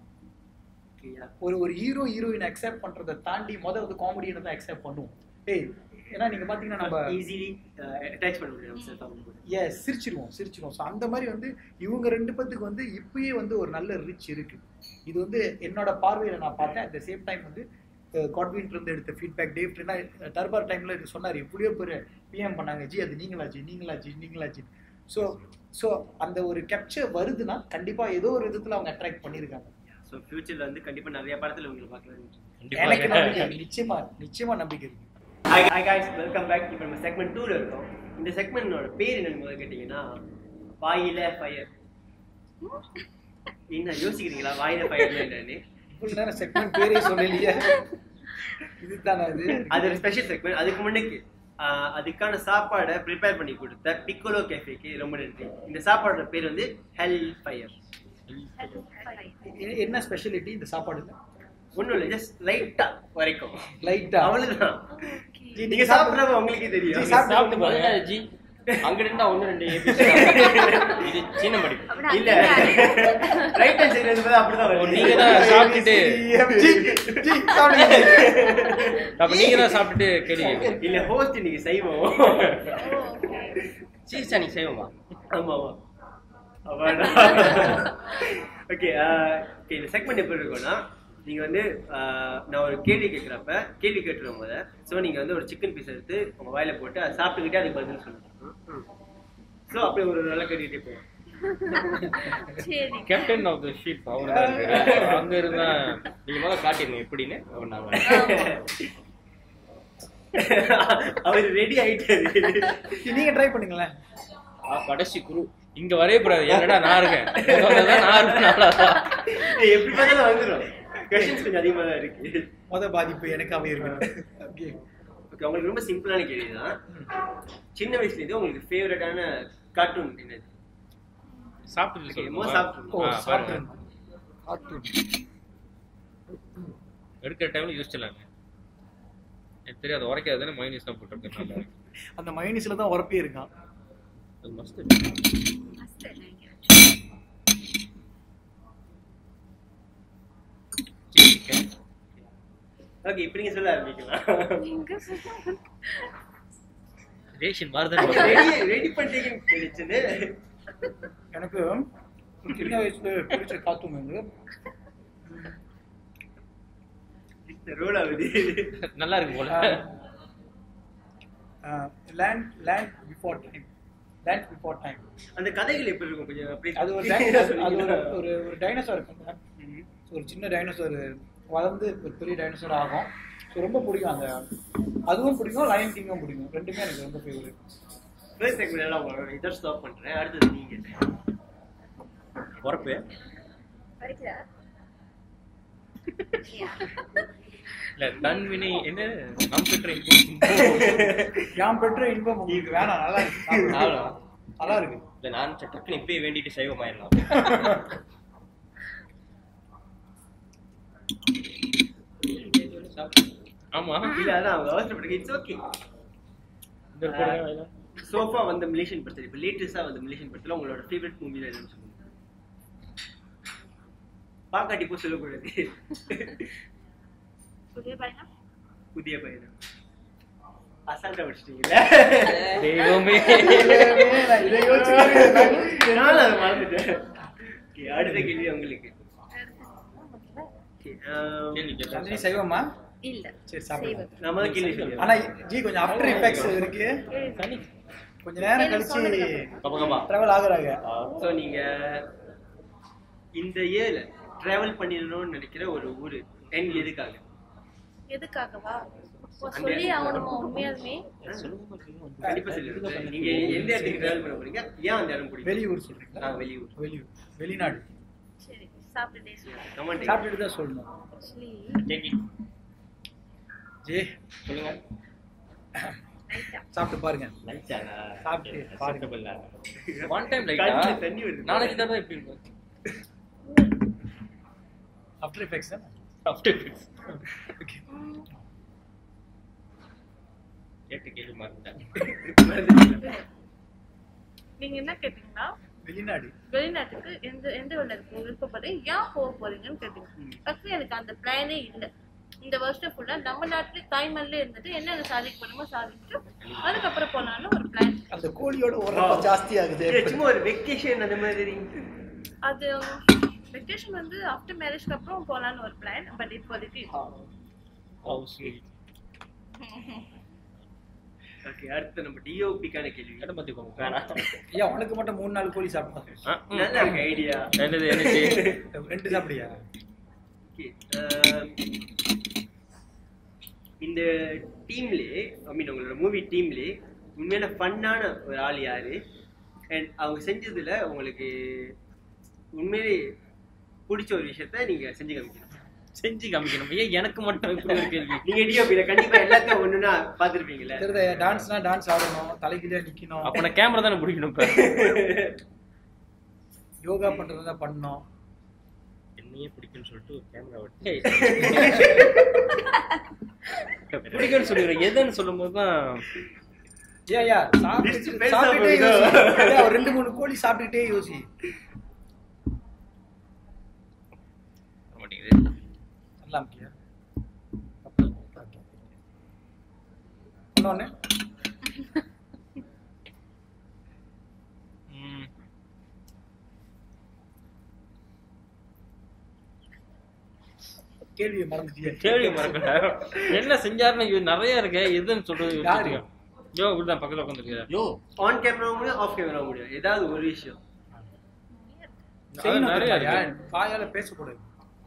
ஒரு ஒரு ஹீரோ ஹீரோயின் அக்செப்ட் பண்றதை தாண்டி முத வந்து காமெடியை தான் அக்செப்ட் பண்ணுவோம் ஏய் ஏன்னா நீங்க பாத்தீங்கன்னா நம்ம ஈஸிலி அட்டாச் பண்ண முடியும் செல்ஃப் அவங்க கூட ஏ சிரிச்சிருவோம் சிரிச்சிருவோம் ஸோ அந்த மாதிரி வந்து இவங்க ரெண்டு பேத்துக்கு வந்து இப்பயே வந்து ஒரு நல்ல ரிச் இருக்கு இது வந்து என்னோட பார்வையில நான் பார்த்தேன் அட் த சேம் டைம் வந்து காட்வின் இருந்து எடுத்த ஃபீட்பேக் டேவ் டர்பார் டைம்ல இது சொன்னார் எப்படியோ பேர் பிஎம் பண்ணாங்க ஜி அது நீங்களா ஜி நீங்களா ஜி நீங்களா ஜி ஸோ ஸோ அந்த ஒரு கேப்சர் வருதுன்னா கண்டிப்பா ஏதோ ஒரு விதத்துல அவங்க அட்ராக்ட் பண்ணியிருக்காங்க ஸோ ஃபியூச்சர்ல வந்து கண்டிப்பா நிறைய படத்துல உங்களை பார்க்கலாம் எனக்கு கண்டிப்பா நம்பிக்கை இருக்கு. நிச்சயமா நிச்சயமா நம்பிக்கை இருக்கு hi hi guys welcome back இப்போ நம்ம செக்மெண்ட் டூல இருக்கோம் இந்த செக்மெண்டோட பேர் என்னன்னு முதல்ல கேட்டிங்கன்னா வாயில ஃபயர் என்ன யோசிக்கிறீங்களா வாயில ஃபயர் என்னன்னு இவ்வளவு நேரம் செக்மெண்ட் பேரே சொல்லலையே இதுதானே அது அது ஒரு ஸ்பெஷல் செக்மெண்ட் அதுக்கு முன்னுக்கு ஆஹ், அதுக்கான சாப்பாடை ப்ரிப்பேர் பண்ணி கொடுத்த பிக்கோலோ கேஃபேக்கு ரொம்ப நன்றி இந்த சாப்பாடோட பேர் வந்து ஹெல் ஃபயர் எ- என்ன ஸ்பெஷாலிட்டி இந்த சாப்பாடுல ஒன்றும் இல்லை ஜஸ்ட் லைட்டா வரைக்கும் லைட்டா அவ்வளவுதான் நீங்க சாப்பிட்றப்ப உங்களுக்கே தெரியும் சாப்பிட்டு பாருங்க ஜி அங்க இருந்தா ஒண்ணு ரெண்டு episode. இது சின்ன படிப்பு இல்ல ரைட் ஹேண்ட் சைடு வந்து அப்படிதான் ஓ, வரும் நீங்க தான் சாப்பிட்டுட்டு அப்ப நீங்க தான் சாப்பிட்டுட்டு கேள்வி கேட்கணும். இல்ல ஹோஸ்ட் நீங்க செய்வோம் சீசா நீ செய்வோமா ஆமா ஆமா ஓகே ஓகே இந்த செக்மெண்ட் எப்படி இருக்கும்னா நீங்க வந்து ஆஹ், நான் ஒரு கேள்வி கேட்குறப்ப கேள்வி கேட்டுருவோம் போத ஸோ நீங்க வந்து ஒரு சிக்கன் பீஸ் எடுத்து உங்க வாயில போட்டு அதை சாப்பிட்டுக்கிட்டே அதுக்கு பதில் சொல்லணும் ஸோ அப்படி ஒரு நல்ல கேட்டுக்கிட்டே போவோம் சரி கேப்டன் ஆஃப் த ஷிப் அவர் தான் இருக்காரு. அங்க இருந்தா நீங்க முதல்ல காட்டிருங்க எப்படின்னு அப்புறம் நாங்க அவர் ரெடி ஆயிட்டாரு நீங்க ட்ரை பண்ணுங்களேன் ஆ, கடைசி குரு இங்க வரவே கூடாது என்னடா நான் இருக்கேன் முதல்ல தான் நான் இருப்பேன் நாளாதான். எப்படி பார்த்தாலும் வந்துடும் கொஸ்டின்ஸ் கொஞ்சம் அதிகமா தான் இருக்கு முத பாதிப்பு எனக்காவே இருக்கு ஓகே ஓகே உங்களுக்கு ரொம்ப சிம்பிளான கேள்வி தான் சின்ன வயசுல இருந்து உங்களுக்கு ஃபேவரட்டான கார்ட்டூன் என்னது சாப்பிட்டுட்டு Okay, சொல்லுங்க. மோ சாப்பிட்டுருங்க. ஓ ஆ, பாருங்க. சாப்பிட்டு எடுக்கிற டைம்ல யோசிச்சலாங்க எனக்கு தெரியாது உரைக்காது தானே மைனஸ் தான் போட்டிருக்கேன் அந்த மைனஸ்ல தான் உரப்பே இருக்கான் அது மஸ்ட் மஸ்ட் நினைக்கிறேன் ஓகே இப்போ நீங்க சொல்ல ஆரம்பிக்கலாம் எங்க சொல்லுங்க ரேஷன் மாறுதான் ரெடி ரெடி பண்ணிட்டீங்கன்னு நினைச்சேன்னு எனக்கு சின்ன வயசுல பிடிச்ச கார்ட்டூன் வந்து இந்த ரோல் ஆகுது நல்லா இருக்கு போல land land before time land before time அந்த கதைகள் எப்படி இருக்கும் கொஞ்சம் அப்படியே அது ஒரு டைனோசர் அது ஒரு ஒரு ஒரு டைனோசர் இருக்குங்க ஒரு சின்ன டைனோசர் வளர்ந்து ஒரு பெரிய டைனோசர் ஆகும் ஸோ ரொம்ப பிடிக்கும் அந்த அதுவும் பிடிக்கும் லயன் கிங்கும் பிடிக்கும் ரெண்டுமே எனக்கு ரொம்ப ஃபேவரட் ஃபர்ஸ்ட் செக்மெண்ட் எல்லாம் வரும் இதர் ஸ்டாப் பண்றேன் அடுத்தது நீங்க உரப்பு வரைக்குதா இல்ல தன்வினை என்ன நாம் பெற்ற யாம் பெற்ற இன்பம் உங்களுக்கு வேணாம் நல்லா இருக்கு சாப்பிடுங்க. அவ்வளவுதான். நல்லா இருக்கு இல்ல நான் டக்குனு இப்பயே வேண்டிட்டு சைவமாயிடலாம் ஆமா இல்ல அதான் அவங்க அவசரப்பட்டு இட்ஸ் ஓகே இந்த ஒரு படம் வேணா? சோஃபா வந்த மலேசியன் படத்துல இப்போ லேட்டஸ்டா வந்த மலேசியன் படத்துல உங்களோட ஃபேவரட் மூவில எதுன்னு சொல்லுங்க பாக்காட்டி போ சொல்லக்கூடாது புதிய பையனா புதிய பையன் அசால்ட்டா வச்சிட்டீங்கல்ல தெய்வமே நான் இதை யோசிச்சுக்கிட்டு நானும் அதை மறந்துட்டேன் Okay, அடுத்த கேள்வி உங்களுக்கு Okay, um, கேள்வி கேட்டா நந்தினி சைவமா இல்ல சரி சாப்பிடுங்க செய்வது நம்ம தான் கேள்வி சொல்லுவோம் ஆனா ஜி கொஞ்சம் ஆஃப்டர் எஃபெக்ட்ஸ் இருக்கு சனி கொஞ்ச நேரம் கழிச்சு கப்பா கப்பா டிராவல் ஆகுறாங்க ஸோ நீங்க இந்த இயர்ல டிராவல் பண்ணிடணும்னு நினைக்கிற ஒரு ஊரு என் எதுக்காக எதுக்காகவா இப்போ சொல்லி ஆகணுமா உண்மையாலுமே கண்டிப்பா சொல்லுங்க நீங்க எந்த இடத்துக்கு டிராவல் பண்ண போறீங்க ஏன் அந்த இடம் பிடிக்கும் வெளியூர் சொல்றீங்களா ஆ, வெளியூர் வெளியூர் வெளிநாடு சரி சாப்பிட்டுட்டே சொல்லுங்க கமெண்ட் சாப்பிட்டுட்டு தான் சொல்லணும் ஆக்சுவலி கேக்கி ஜி சொல்லுங்க சாப்பிட்டு பாருங்க லைட்டானா சாப்பிட்டு பாருங்க. பாருங்க ஒன் டைம் லைட்டா கண்ணுல தண்ணி வருது. நாளைக்கு தான் எப்படி இருக்கும் ஆஃப்டர் எஃபெக்ட்ஸ் ஆஃப்டர் கேட்டு கேள்வி மறந்துட்டேன் நீங்க என்ன கேட்டீங்கன்னா வெளிநாடு வெளிநாட்டுக்கு எந்த எந்த வெளிநாட்டுக்கு விருப்பப்படுறீங்க ஏன் போக போறீங்கன்னு கேட்டீங்க ஆக்சுவலி எனக்கு அந்த பிளானே இல்லை இந்த வருஷம் ஃபுல்லா நம்ம நாட்டுல தாய்மல்ல இருந்துட்டு என்னென்ன சாதிக்க முடியுமோ சாதிச்சுட்டு அதுக்கப்புறம் போலான்னு ஒரு பிளான் அந்த கோழியோட உரப்ப ஜாஸ்தி ஆகுது இல்ல, சும்மா ஒரு வெக்கேஷன் அந்த மாதிரி அது வெக்கேஷன் வந்து ஆஃப்டர் மேரேஜ்க்கு அப்புறம் போலான்னு ஒரு பிளான் பட் இப்போதைக்கு ஓகே அடுத்து நம்ம டிஓபிக்கான கேள்வி இடம் பார்த்துக்கோங்க வேணாம் ஐயா உனக்கு மட்டும் மூணு நாலு கோழி சாப்பிட்டா ஆ, ம். நல்லா இருக்கு ஐடியா என்னது என்னது ரெண்டு சாப்பிடியா ஓகே இந்த டீம்லயே ஐ மீன் உங்களோட மூவி டீம்லயே உண்மையான ஃபன்னான ஒரு ஆள் யாரு அண்ட் அவங்க செஞ்சதுல உங்களுக்கு உண்மையிலே பிடிச்ச ஒரு விஷயத்த நீங்க செஞ்சு காமிக்கணும் செஞ்சு காமிக்கணும் ஏன் எனக்கு மட்டும் இப்படி ஒரு கேள்வி நீங்க டிஓபியில கண்டிப்பா எல்லாத்தையும் ஒண்ணுன்னா பாத்துருப்பீங்கல்ல தெரியுதா டான்ஸ்னா டான்ஸ் ஆடணும் தலைகீழே நிக்கணும் அப்ப நான் கேமரா தானே பிடிக்கணும் இப்ப யோகா பண்றதா பண்ணணும் என்னையே பிடிக்கும்னு சொல்லிட்டு ஒரு கேமரா விட்டு பிடிக்கும்னு சொல்லிடுறேன் எதுன்னு சொல்லும்போது தான் ஏ ஐயா List சாப்பிட்டு பெருசா சாப்பிட்டுட்டே போகுதோ? யோசி ஐயா, ஒரு ரெண்டு மூணு கோழி சாப்பிட்டுட்டே யோசி வர மாட்டேங்குது நல்லா இருக்கியா இன்னொன்னு ம், கேள்வியை மறந்துட்டியா கேள்வி மறக்கல என்ன செஞ்சாருன்னு இது நிறைய இருக்கு எதுன்னு சொல்றது யாரு? யோசிச்சுட்டு. யோ இப்படிதான் பக்கத்துல உட்காந்துருக்க யோ ஆன் கேமரா முடியும் ஆஃப் கேமரா முடியும் ஏதாவது ஒரு விஷயம் செய்யணும் நிறைய தெரியுமா? இருக்கு. வாயால பேசக்கூடாது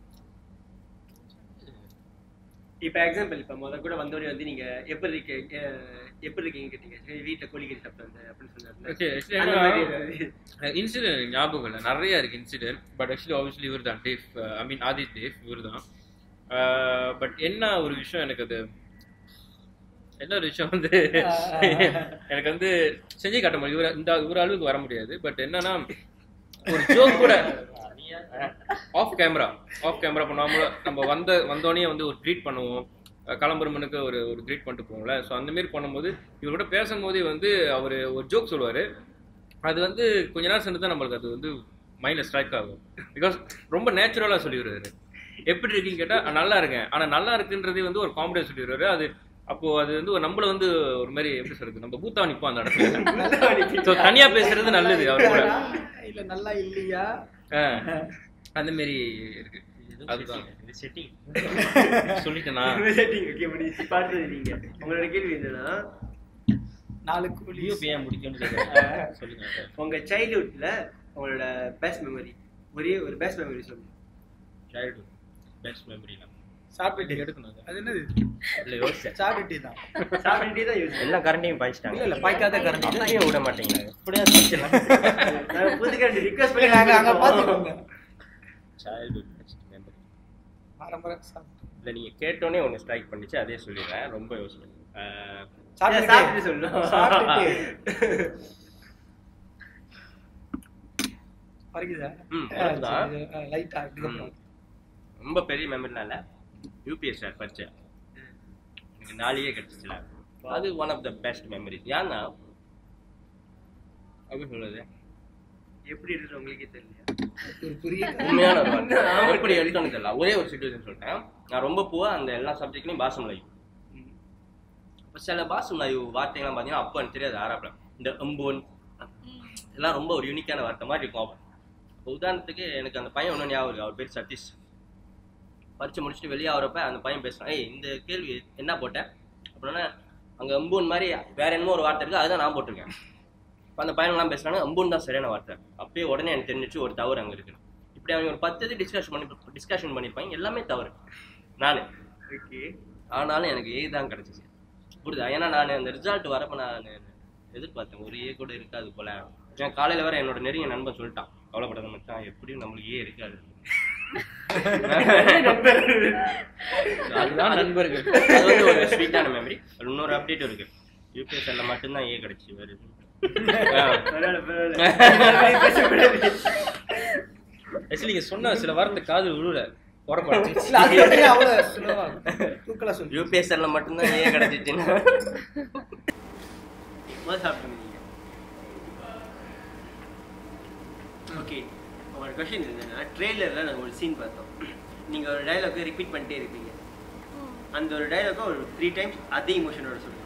இப்ப எக்ஸாம்பிள் இப்ப முத கூட வந்தோடனே வந்து நீங்க எப்படி இருக்கீங்க அஹ், எப்படி இருக்கீங்க கேட்டீங்க சரி, வீட்டுல கோழிக்கறி சாப்பிட்டு வந்தேன் அப்படின்னு Okay, சொன்னாரு actually அந்த என்னன்னா- மாதிரி ஏதாவது. இன்சிடென்ட் ஞாபகம் இல்லை நிறைய இருக்கு இன்சிடென்ட் பட் ஆக்சுவலி ஆப்வியஸ்லி இவர் தான் டேவ் ஐ மீன் ஆதித் தேவ் இவர் தான் பட் என்ன ஒரு விஷயம் எனக்கு அது என்ன ஒரு விஷயம் வந்து எனக்கு வந்து செஞ்சு காட்ட முடியும் இவர் இந்த இவர் அளவுக்கு வர முடியாது பட் என்னன்னா ஒரு ஜோக் கூட நீ ஆஃப் கேமரா ஆஃப் கேமரா பண்ணாம நம்ம வந்த வந்தோடனே வந்து ஒரு ட்ரீட் பண்ணுவோம் அஹ் கிளம்புறமனுக்கு ஒரு ஒரு ட்ரீட் பண்ணிட்டு போவோம்ல ஸோ அந்த மாதிரி பண்ணும்போது இவர்கிட்ட பேசும்போதே வந்து அவர் ஒரு ஜோக் சொல்லுவார் அது வந்து கொஞ்ச நேரம் சென்று தான் நம்மளுக்கு அது வந்து மைண்டில் ஸ்ட்ரைக் ஆகும் பிகாஸ் ரொம்ப நேச்சுரலாக சொல்லிடுறாரு எப்படி இருக்கீங்க கேட்டால் நல்லா இருக்கேன் ஆனால் நல்லா இருக்குன்றதே வந்து ஒரு காமெடியாக சொல்லிடுறாரு அது அப்போ அது வந்து ஒரு நம்மள வந்து ஒரு மாதிரி எப்படி சொல்றது நம்ம பூத்தா நிற்போம் அந்த இடத்துல ஸோ தனியாக பேசுறது நல்லது அவர் கூட இல்ல நல்லா இல்லையா ஆ, அந்த மாதிரி இருக்கு அதுதான் இது செட்டிங் சொல்லிட்டேனா ஓகே முடிச்சு பாடுறது நீங்க உங்களோட கேள்வி என்னன்னா நாலு கூலி லியோ ஏன் முடிக்கும்னு கேக்குறேன். சொல்லுங்க உங்க சைல்ட்ஹுட்ல உங்களோட பெஸ்ட் மெமரி ஒரே ஒரு பெஸ்ட் மெமரி சொல்லுங்க சைல்டுஹுட் பெஸ்ட் மெமரிலாம் சாப்பிட்டு எடுக்கணும் அதை. அது என்னது இல்ல யோசிச்சேன் சாப்பிட்டு தான் சாப்பிட்டுட்டே தான் யூஸ் எல்லா கரண்டையும் பாய்ச்சிட்டாங்க இல்ல இல்ல பாய்க்காத கரண்ட் அப்படியே விட மாட்டீங்களா இப்படியா சொல்லிடலாம் நான் புது கரண்ட் ரிக்வெஸ்ட் பண்ணி நாங்க அங்க பாத்துக்கோங்க சைல்டுஹுட் பெஸ்ட் மெமரி ஆரம்பரம் சாப்பிட்டு இல்ல நீங்க கேட்டோன்னே ஒன்னு ஸ்ட்ரைக் பண்ணிச்சு அதே சொல்லிடுறேன் ரொம்ப யோசிக்கிறேன் சாப்பிட்டு சாப்பிட்டு சொல்லணும் சாப்பிட்டுட்டு பறிக்குதா ம், பறிக்குதா? லைட்டா இதுக்கப்புறம் ரொம்ப பெரிய மெமரிலாம் இல்ல யூபிஎஸ் சார் படிச்சேன் எனக்கு நாளையே கிடைச்சிச்சுல அது one of the best memories ஏன்னா அப்படி சொல்றது எப்படி இருக்கு உங்களுக்கே தெரியல ஒரு பெரிய உண்மையான ஒரு வார்த்தை. எப்படி எடுக்கணும் தெரியல ஒரே ஒரு சுச்சுவேஷன் சொல்லிட்டேன் நான் ரொம்ப பூவா அந்த எல்லா சப்ஜெக்ட்லயும் பாசம் லைவ் இப்போ சில பாசம் லைவ் வார்த்தைகள்லாம் பார்த்தீங்கன்னா அப்போ எனக்கு தெரியாது ஆராப்பில் இந்த எம்போன் எல்லாம் ரொம்ப ஒரு யூனிக்கான வார்த்தை மாதிரி இருக்கும் அப்போ இப்போ உதாரணத்துக்கு எனக்கு அந்த பையன் ஒன்றும் ஞாபகம் இருக்கு அவர் பேர் சதீஷ் பரிச்சு முடிச்சுட்டு வெளியே ஆகிறப்ப அந்த பையன் பேசுறான் ஏய் இந்த கேள்வி என்ன போட்டேன் அப்படின்னா அங்கே எம்பூன் மாதிரி வேற என்னமோ ஒரு வார்த்தை இருக்கு அதுதான் நான் போட்டிருக்கேன் இப்போ அந்த பையன்லாம் பேசுறாங்க அம்பூன் தான் சரியான வார்த்தை அப்பயே உடனே எனக்கு தெரிஞ்சிச்சு ஒரு தவறு அங்கே இருக்கு இப்படி அவங்க ஒரு பத்து இது டிஸ்கஷன் பண்ணி டிஸ்கஷன் பண்ணியிருப்பாங்க எல்லாமே தவறு நான் ஓகே ஆனாலும் எனக்கு ஏ தான் கிடைச்சிச்சு புரியுதா ஏன்னா நான் அந்த ரிசல்ட் வரப்ப நான் எதிர்பார்த்தேன் ஒரு ஏ கூட இருக்காது போல ஏன் காலையில வர என்னோட நெருங்கிய நண்பன் சொல்லிட்டான் கவலைப்படாத மச்சான் எப்படியும் நம்மளுக்கு ஏ இருக்காது அதுதான் நண்பர்கள் அது வந்து ஒரு ஸ்வீட்டான மெமரி இன்னொரு அப்டேட் இருக்கு யூபிஎஸ்எல்ல மட்டும்தான் ஏ கிடைச்சு வேற எதுவும். ஆ. பரவாயில்ல பரவாயில்ல பேசக்கூடாது. ஆக்சுவலி நீங்க சொன்ன சில வார்த்தை காது விழுல போறப்பாடு இல்ல அது மட்டும் அவ்வளவு சுலபமா தூக்கலா சொல்லு யூபிஎஸ்எல்ல மட்டும்தான் ஏ கிடைச்சிச்சுன்னா முதல்ல சாப்பிட்டுருங்க நீங்க ஓகே உங்களோட கொஷின் என்னன்னா ட்ரெய்லரில் நாங்கள் ஒரு சீன் பார்த்தோம் நீங்கள் ஒரு டைலாக்கை ரிப்பீட் பண்ணிட்டே இருப்பீங்க அந்த ஒரு டைலாக்கை ஒரு த்ரீ டைம்ஸ் அதே இமோஷனோட சொல்லணும்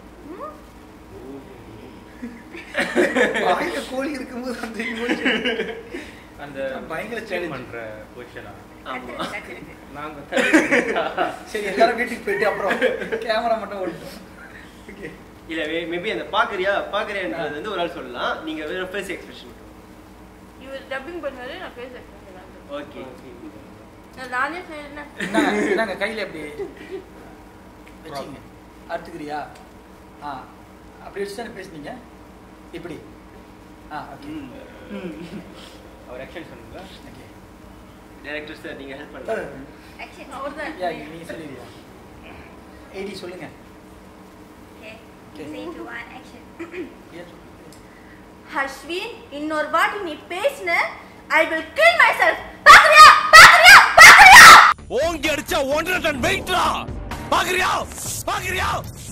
வாயில கோழி இருக்கும்போது அந்த emotion. அந்த பயங்கர change challenge. பண்ற பொசிஷனா ஆமாம் நாங்க சரி எல்லாரும் வீட்டுக்கு போயிட்டு அப்புறம் கேமரா மட்டும் ஓடிட்டோம் ஓகே இல்லை மேபி அந்த பார்க்குறியா பார்க்குறியான்றது வந்து ஒரு ஆள் சொல்லலாம் நீங்கள் வெறும் ஃபேஸ் எக்ஸ்பிரஷன் இவர் டப்பிங் பண்ணுவாரு நான் பேச ஓகே நானே செய்யறேன் இந்தாங்க இந்தாங்க கையில அப்படி வச்சுங்க அறுத்துக்கிறியா ஆ அப்படி வச்சு தானே பேசுனீங்க இப்படி ஆ ஓகே அவர் ஆக்ஷன் சொன்னீங்களா ஓகே டேரக்டர்ஸ் நீங்கள் ஹெல்ப் பண்ணுங்க ஆக்ஷன் அவர் தான் யா நீ சொல்லிடுறியா ஏடி சொல்லுங்க ஓகே Okay. 3 2 1 ஆக்ஷன் ஏன் சொல்லு? ஹர்ஷ்வின் இன்னொரு வாட்டி நீ பேசின I will kill myself பாக்குறியா பாக்குறியா பாக்குறியா ஓங்கி அடிச்சா ஒன்றரை டன் வெயிட்ரா பாக்குறியா பாக்குறியா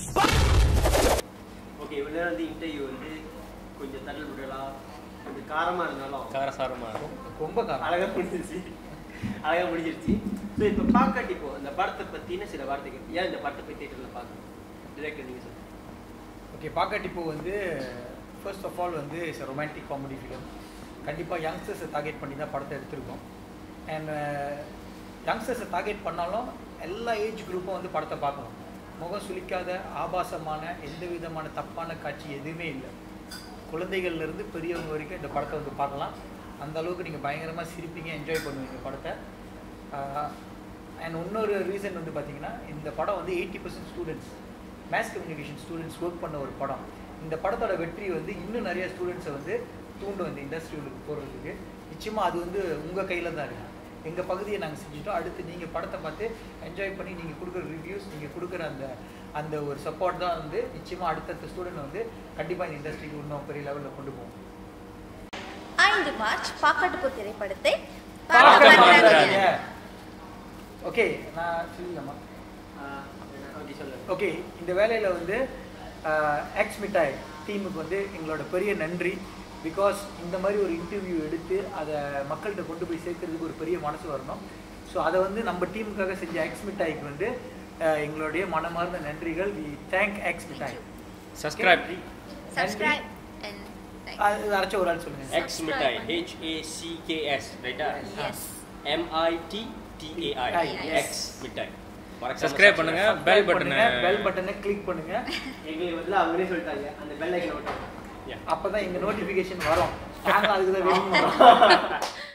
ஓகே இவ்வளோ நேரம் வந்து இன்டர்வியூ வந்து கொஞ்சம் தள்ளல் விடலாம் கொஞ்சம் காரமாக இருந்தாலும் காரசாரமா ரொம்ப காரம் அழகா முடிஞ்சிருச்சு அழகா முடிஞ்சிருச்சு ஸோ இப்போ பார்க்காட்டி இப்போ இந்த படத்தை பற்றின சில வார்த்தைகள் ஏன் இந்த படத்தை போய் தேட்டரில் பார்க்கணும் டிரெக்டர் நீங்கள் சொல்லுங்கள் ஓகே பாக்காட்டிப்பூ வந்து ஃபர்ஸ்ட் ஆஃப் ஆல் வந்து இட்ஸ் ரொமான்டிக் காமெடி ஃபிலிம் கண்டிப்பாக யங்ஸ்டர்ஸை டார்கெட் பண்ணி தான் படத்தை எடுத்திருக்கோம் அண்ட் யங்ஸ்டர்ஸை டார்கெட் பண்ணாலும் எல்லா ஏஜ் குரூப்பும் வந்து படத்தை பார்க்கணும் முகம் சுளிக்காத ஆபாசமான எந்த விதமான தப்பான காட்சி எதுவுமே இல்லை குழந்தைகள்ல இருந்து பெரியவங்க வரைக்கும் இந்த படத்தை வந்து பார்க்கலாம் அந்த அளவுக்கு நீங்கள் பயங்கரமாக சிரிப்பீங்க என்ஜாய் பண்ணுவீங்க படத்தை அண்ட் இன்னொரு ரீசன் வந்து பார்த்தீங்கன்னா இந்த படம் வந்து eighty percent students maths communication students work பண்ண ஒரு படம் இந்த படத்தோட வெற்றி வந்து இன்னும் நிறைய ஸ்டூடெண்ட்ஸை வந்து தூண்டும் இந்த இண்டஸ்ட்ரியுக்கு போகிறதுக்கு நிச்சயமாக அது வந்து உங்கள் கையில் தான் இருக்குது எங்கள் பகுதியை நாங்கள் செஞ்சுட்டோம் அடுத்து நீங்கள் படத்தை பார்த்து என்ஜாய் பண்ணி நீங்கள் கொடுக்குற ரிவ்யூஸ் நீங்கள் கொடுக்குற அந்த அந்த ஒரு சப்போர்ட் தான் வந்து நிச்சயமாக அடுத்தடுத்த ஸ்டூடெண்ட் வந்து கண்டிப்பாக இந்த இண்டஸ்ட்ரிக்கு இன்னும் பெரிய லெவலில் கொண்டு போகும் ஐந்து மார்ச் பாக்காட்டுப்பூர் திரைப்படத்தை பார்க்க மாட்டாங்க ஓகே நான் சொல்லலாமா அப்படி சொல்லுங்க ஓகே இந்த வேலையில் வந்து எக்ஸ் மிட்டாய் டீமுக்கு வந்து எங்களோட பெரிய நன்றி பிகாஸ் இந்த மாதிரி ஒரு இன்டர்வியூ எடுத்து அதை மக்கள்கிட்ட கொண்டு போய் சேர்க்கறதுக்கு ஒரு பெரிய மனசு வரணும் ஸோ அதை வந்து நம்ம டீமுக்காக செஞ்ச எக்ஸ் மிட்டாய்க்கு வந்து அஹ், எங்களுடைய மனமார்ந்த நன்றிகள் வி தேங்க் எக்ஸ் மிட்டாய் சப்ஸ்கிரைப் சப்ஸ்கிரைப் அண்ட் லைக் அது அரைச்ச ஒரு ஆள் சொல்லுங்க எக்ஸ் மிட்டாய் H A C K S ரைட்டா S M I T T A I Yes. X மிட்டாய் சப்ஸ்கிரைப் பண்ணுங்க பெல் பட்டனை பெல் பட்டனை கிளிக் பண்ணுங்க எங்களுக்கு பதிலா அவங்களே சொல்லிட்டாங்க அந்த பெல் ஐக்கன் மட்டும் அப்பதான் எங்க நோட்டிபிகேஷன் வரும் நாங்களும் அதுக்கு தான் வெயிட் பண்ணுறோம்